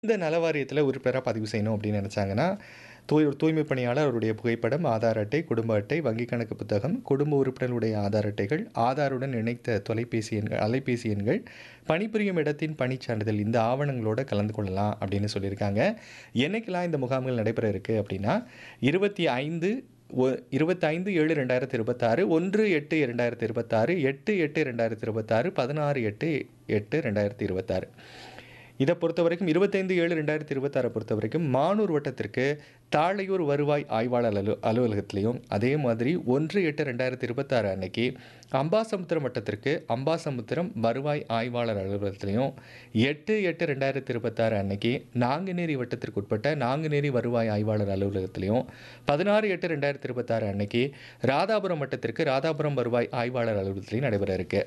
இந்த நல வாரியத்தில உறுப்பினரா பதிவு செய்யணும் அப்படின்னு நினைச்சாங்கன்னா, தூய் தூய்மை பணியாளர் அவருடைய புகைப்படம், ஆதார் அட்டை, குடும்ப அட்டை, வங்கி கணக்கு புத்தகம், குடும்ப உறுப்பினர்களுடைய ஆதார் அட்டைகள், ஆதாருடன் இணைத்த தொலைபேசி எண்கள் அலைபேசி எண்கள், பணிபுரியும் இடத்தின் பணிச் சான்றிதழ் இந்த ஆவணங்களோட கலந்து கொள்ளலாம் அப்படின்னு சொல்லியிருக்காங்க. என்னைக்கெல்லாம் இந்த முகாம்கள் நடைபெற இருக்கு அப்படின்னா, 25 ஒ 25/7/2026, 1/8/2026, 8/8/2026, 16/8/8/2026. இத பொறுத்தவரைக்கும் 25/7/2026 பொறுத்தவரைக்கும் மானூர் வட்டத்திற்கு தாழையூர் வருவாய் ஆய்வாளர் அலு அலுவலகத்திலயும், அதே மாதிரி 1/8/2026 அன்னைக்கு அம்பாசமுத்திரம் வட்டத்திற்கு அம்பாசமுத்திரம் வருவாய் ஆய்வாளர் அலுவலகத்திலயும், 8/8/2026 அன்னைக்கு நாங்குநேரி வட்டத்திற்கு உட்பட்ட நாங்குநேரி வருவாய் ஆய்வாளர் அலுவலகத்திலயும், 16/8/2026 அன்னைக்கு ராதாபுரம் வட்டத்திற்கு ராதாபுரம் வருவாய் ஆய்வாளர் அலுவலகத்திலயும் நடைபெற இருக்கு.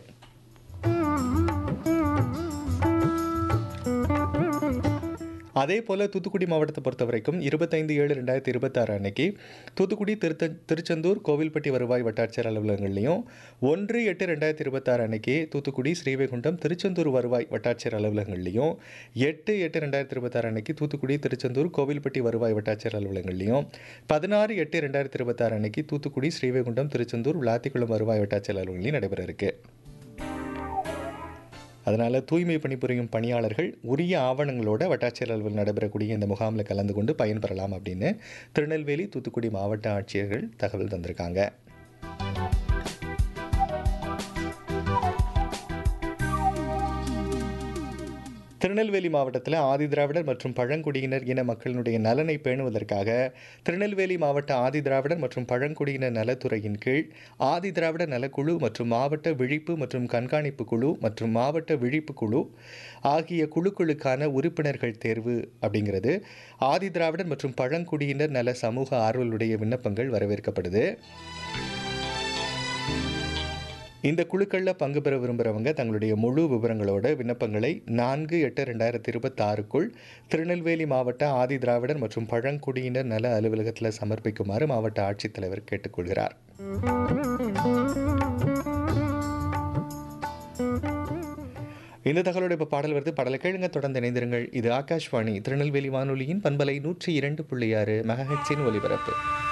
அதேபோல தூத்துக்குடி மாவட்டத்த பொறுத்தவரைக்கும் 25/7/2026 அன்னைக்கு தூத்துக்குடி, திருத்த திருச்செந்தூர், கோவில்பட்டி வருவாய் வட்டாட்சியர் அலுவலகங்கள்லயும், 1/8/2026 அன்னைக்கு தூத்துக்குடி, ஸ்ரீவைகுண்டம், திருச்செந்தூர் வருவாய் வட்டாட்சியர் அலுவலகங்கள்லயும், 8/8/2026 அன்னைக்கு தூத்துக்குடி, திருச்செந்தூர், கோவில்பட்டி வருவாய் வட்டாட்சியர் அலுவலகங்கள்லயும், 16/8/2026 அன்னைக்கு தூத்துக்குடி, ஸ்ரீவைகுண்டம், திருச்செந்தூர், விளாத்திக்குளம் வருவாய் வட்டாட்சியர் அலுவலகங்கள்லயும் நடைபெற இருக்கு. அதனால தூய்மை பணிபுரியும் பணியாளர்கள் உரிய ஆவணங்களோட வட்டாட்சியர் அலுவலகம் நடைபெறக்கூடிய இந்த முகாம்ல கலந்து கொண்டு பயன்பெறலாம் அப்படின்னு திருநெல்வேலி, தூத்துக்குடி மாவட்ட ஆட்சியர்கள் தகவல் தந்திருக்காங்க. திருநெல்வேலி மாவட்டத்தில ஆதிதிராவிடர் மற்றும் பழங்குடியினர் இன மக்களினுடைய நலனை பேணுவதற்காக, திருநெல்வேலி மாவட்ட ஆதிதிராவிடர் மற்றும் பழங்குடியினர் நலத்துறையின் கீழ் ஆதிதிராவிடர் நலக்குழு மற்றும் மாவட்ட விழிப்பு மற்றும் கண்காணிப்பு குழு மற்றும் மாவட்ட விழிப்பு குழு ஆகிய குழுக்களுக்கான உறுப்பினர்கள் தேர்வு அப்படிங்கிறது ஆதிதிராவிடர் மற்றும் பழங்குடியினர் நல சமூக ஆர்வலருடைய விண்ணப்பங்கள் வரவேற்கப்படுது. இந்த குழுக்கள்ல பங்கு பெற விரும்புறவங்க தங்களுடைய முழு விவரங்களோட விண்ணப்பங்களை 4/8/2026க்குள் திருநெல்வேலி மாவட்ட ஆதிதிராவிடர் மற்றும் பழங்குடியினர் நல அலுவலகத்தில சமர்ப்பிக்குமாறு மாவட்ட ஆட்சித்தலைவர் கேட்டுக்கொள்கிறார். இந்த தகவலோட இப்ப பாடல் வருது. பாடலை கேளுங்க. தொடர்ந்து இணைந்திருங்கள். இது ஆகாஷ்வாணி திருநெல்வேலி வானொலியின் பண்பலை 102.6 மெகாஹெர்ட்ஸின் ஒலிபரப்பு.